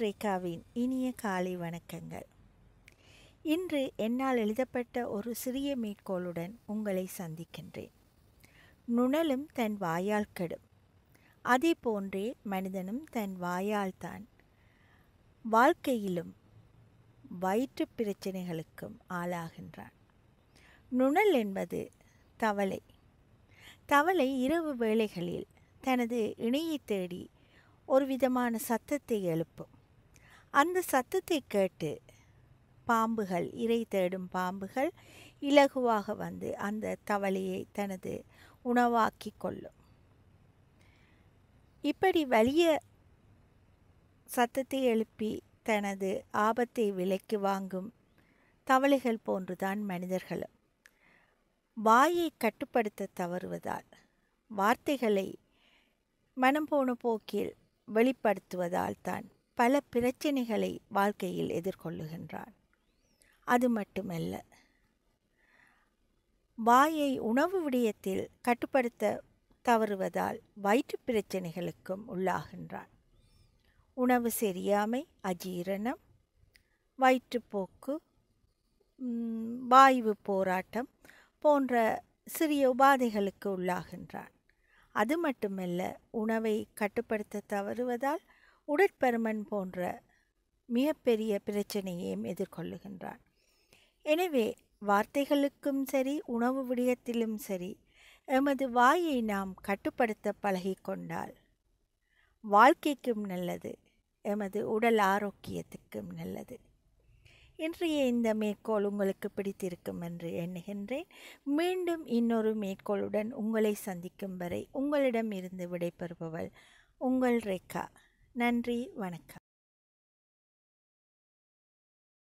ரேகாவின் இனிய காலை வணக்கங்கள் இன்று என்னால் எழுதப்பட்ட ஒரு சிறிய மேற்கோளுடன் உங்களை சந்திக்கின்றேன் நுணலும் தன் வாயால் கெடும் அதே போன்றே மனிதனும் தன் வாயால் தான் வாழ்க்கையிலும் வயிற்று பிரச்சனைகளுக்கும் ஆளாகின்றான் நுணல் என்பது தவளை தவளை இரவு வேளைகளில் தனது இணையை தேடி ஒரு விதமான சத்தத்தை எழுப்பும் அந்த சத்தத்தை கேட்டு பாம்புகள் இறை தேடும் பாம்புகள் இலகுவாக வந்து அந்த தவளையை தனது உணவாக்கி கொள்ளும் இப்படி வலிய சத்தத்தை எழுப்பி தனது ஆபத்தை விலைக்கு வாங்கும் தவளைகள் போன்றுதான் மனிதர்களும் வாயை கட்டுப்படுத்த தவறுவதால் வார்த்தைகளை மனம் போன போக்கில் வெளிப்படுத்துவதால் தான் பல பிரச்சனைகளை வாழ்க்கையில் எதிர்கொள்ளுகின்றான் அது மட்டுமல்ல வாயை உணவு விடயத்தில் கட்டுப்படுத்த தவறுவதால் வயிற்று பிரச்சனைகளுக்கும் உள்ளாகின்றான் உணவு சரியாமை அஜீரணம் வயிற்றுப்போக்கு வாய்வு போராட்டம் போன்ற சிறிய உபாதைகளுக்கு உள்ளாகின்றான் அது மட்டுமல்ல உணவை கட்டுப்படுத்த தவறுவதால் உடற்பருமன் போன்ற மிகப்பெரிய பிரச்சனையையும் எதிர்கொள்ளுகின்றான் எனவே வார்த்தைகளுக்கும் சரி உணவு விடயத்திலும் சரி எமது வாயை நாம் கட்டுப்படுத்த பழகிக்கொண்டால் வாழ்க்கைக்கும் நல்லது எமது உடல் ஆரோக்கியத்துக்கும் நல்லது இன்றைய இந்த மேற்கோள் உங்களுக்கு பிடித்திருக்கும் என்று எண்ணுகின்றேன் மீண்டும் இன்னொரு மேற்கோளுடன் உங்களை சந்திக்கும் வரை உங்களிடம் இருந்து விடைபெறுபவள் உங்கள் ரேகா நன்றி வணக்கம்